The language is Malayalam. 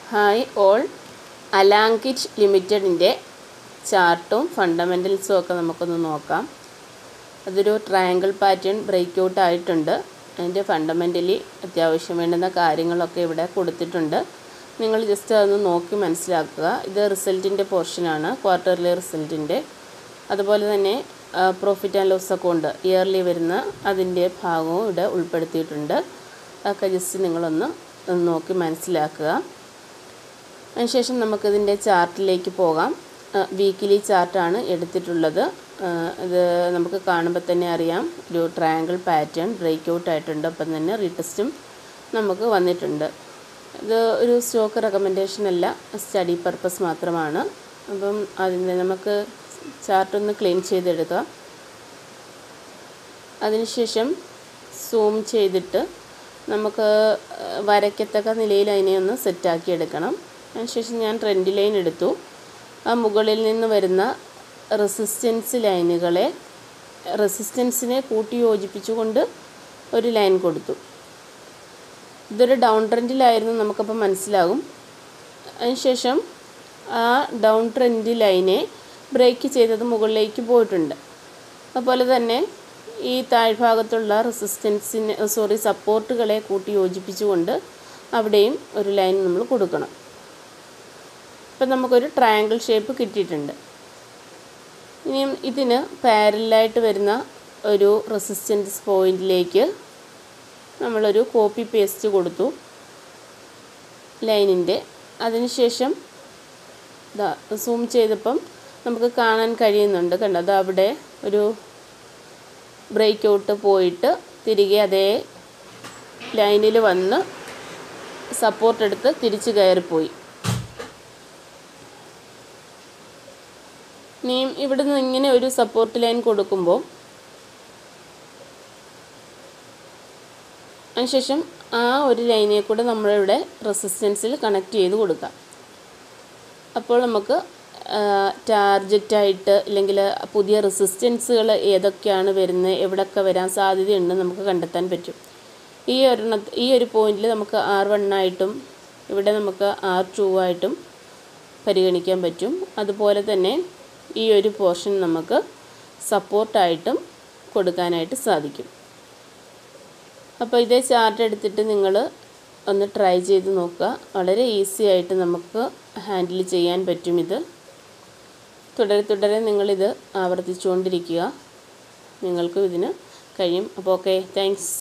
ഹായ് ഓൾ അലാങ്കിച്ച് ലിമിറ്റഡിൻ്റെ ചാർട്ടും ഫണ്ടമെൻ്റൽസും ഒക്കെ നമുക്കൊന്ന് നോക്കാം അതൊരു ട്രയാങ്കിൾ പാറ്റേൺ ബ്രേക്ക് ഔട്ട് ആയിട്ടുണ്ട് അതിൻ്റെ ഫണ്ടമെൻ്റലി അത്യാവശ്യം വേണ്ടുന്ന കാര്യങ്ങളൊക്കെ ഇവിടെ കൊടുത്തിട്ടുണ്ട് നിങ്ങൾ ജസ്റ്റ് അതൊന്ന് നോക്കി മനസ്സിലാക്കുക ഇത് റിസൾട്ടിൻ്റെ പോർഷനാണ് ക്വാർട്ടർലി റിസൾട്ടിൻ്റെ അതുപോലെ തന്നെ profit and loss account yearly വരുന്ന അതിൻ്റെ ഭാഗവും ഇവിടെ ഉൾപ്പെടുത്തിയിട്ടുണ്ട് അതൊക്കെ ജസ്റ്റ് നിങ്ങളൊന്ന് ഒന്ന് നോക്കി മനസ്സിലാക്കുക അതിനുശേഷം നമുക്കിതിൻ്റെ ചാർട്ടിലേക്ക് പോകാം വീക്കിലി ചാർട്ടാണ് എടുത്തിട്ടുള്ളത് ഇത് നമുക്ക് കാണുമ്പോൾ തന്നെ അറിയാം ഒരു ട്രയാങ്കിൾ പാറ്റേൺ ബ്രേക്ക് ഔട്ട് ആയിട്ടുണ്ട് ഒപ്പം തന്നെ റീടെസ്റ്റും നമുക്ക് വന്നിട്ടുണ്ട് ഇത് ഒരു സ്റ്റോക്ക് റെക്കമെൻഡേഷൻ അല്ല സ്റ്റഡി പർപ്പസ് മാത്രമാണ് അപ്പം അതിന് നമുക്ക് ചാർട്ടൊന്ന് ക്ലീൻ ചെയ്തെടുക്കുക അതിനുശേഷം സൂം ചെയ്തിട്ട് നമുക്ക് വരയ്ക്കത്തക്ക നിലയിൽ അതിനെ ഒന്ന് സെറ്റാക്കി എടുക്കണം അതിനുശേഷം ഞാൻ ട്രെൻഡ് ലൈൻ എടുത്തു ആ മുകളിൽ നിന്ന് വരുന്ന റെസിസ്റ്റൻസ് ലൈനുകളെ റെസിസ്റ്റൻസിനെ കൂട്ടി യോജിപ്പിച്ചുകൊണ്ട് ഒരു ലൈൻ കൊടുത്തു ഇതൊരു ഡൗൺ ട്രെൻഡിലായിരുന്നു നമുക്കപ്പോൾ മനസ്സിലാകും അതിനുശേഷം ആ ഡൗൺ ട്രെൻഡ് ലൈനെ ബ്രേക്ക് ചെയ്തത് മുകളിലേക്ക് പോയിട്ടുണ്ട് അതുപോലെ തന്നെ ഈ താഴ്ഭാഗത്തുള്ള റെസിസ്റ്റൻസിന് സോറി സപ്പോർട്ടുകളെ കൂട്ടി യോജിപ്പിച്ചുകൊണ്ട് അവിടെയും ഒരു ലൈൻ നമ്മൾ കൊടുക്കണം ഇപ്പം നമുക്കൊരു ട്രയാങ്കിൾ ഷേപ്പ് കിട്ടിയിട്ടുണ്ട് ഇനിയും ഇതിന് പാരലായിട്ട് വരുന്ന ഒരു റെസിസ്റ്റൻസ് പോയിന്റിലേക്ക് നമ്മളൊരു കോപ്പി പേസ്റ്റ് കൊടുത്തു ലൈനിൻ്റെ അതിനുശേഷം ഇതാ സൂം ചെയ്തപ്പം നമുക്ക് കാണാൻ കഴിയുന്നുണ്ട് കണ്ടോ അത് അവിടെ ഒരു ബ്രേക്ക് ഔട്ട് പോയിട്ട് തിരികെ അതേ ലൈനിൽ വന്ന് സപ്പോർട്ട് എടുത്ത് തിരിച്ച് കയറിപ്പോയി ഇനിയും ഇവിടുന്ന് ഇങ്ങനെ ഒരു സപ്പോർട്ട് ലൈൻ കൊടുക്കുമ്പോൾ അതിനുശേഷം ആ ഒരു ലൈനെ കൂടെ നമ്മളിവിടെ റെസിസ്റ്റൻസിൽ കണക്ട് ചെയ്ത് കൊടുക്കാം അപ്പോൾ നമുക്ക് ടാർജറ്റായിട്ട് ഇല്ലെങ്കിൽ പുതിയ റെസിസ്റ്റൻസുകൾ ഏതൊക്കെയാണ് വരുന്നത് എവിടെയൊക്കെ വരാൻ സാധ്യതയുണ്ട് നമുക്ക് കണ്ടെത്താൻ പറ്റും ഈ ഒരെണ്ണ ഈ ഒരു പോയിന്റിൽ നമുക്ക് ആർ വൺ ആയിട്ടും ഇവിടെ നമുക്ക് ആർ ടു ആയിട്ടും പരിഗണിക്കാൻ പറ്റും അതുപോലെ തന്നെ ഈ ഒരു പോർഷൻ നമുക്ക് സപ്പോർട്ടായിട്ടും കൊടുക്കാനായിട്ട് സാധിക്കും അപ്പോൾ ഇതേ ചാർട്ട് എടുത്തിട്ട് നിങ്ങൾ ഒന്ന് ട്രൈ ചെയ്ത് നോക്കുക വളരെ ഈസി ആയിട്ട് നമുക്ക് ഹാൻഡിൽ ചെയ്യാൻ പറ്റും ഇത് തുടരെ തുടരെ നിങ്ങളിത് ആവർത്തിച്ചുകൊണ്ടിരിക്കുക നിങ്ങൾക്കും ഇതിന് കഴിയും അപ്പോൾ ഓക്കെ താങ്ക്സ്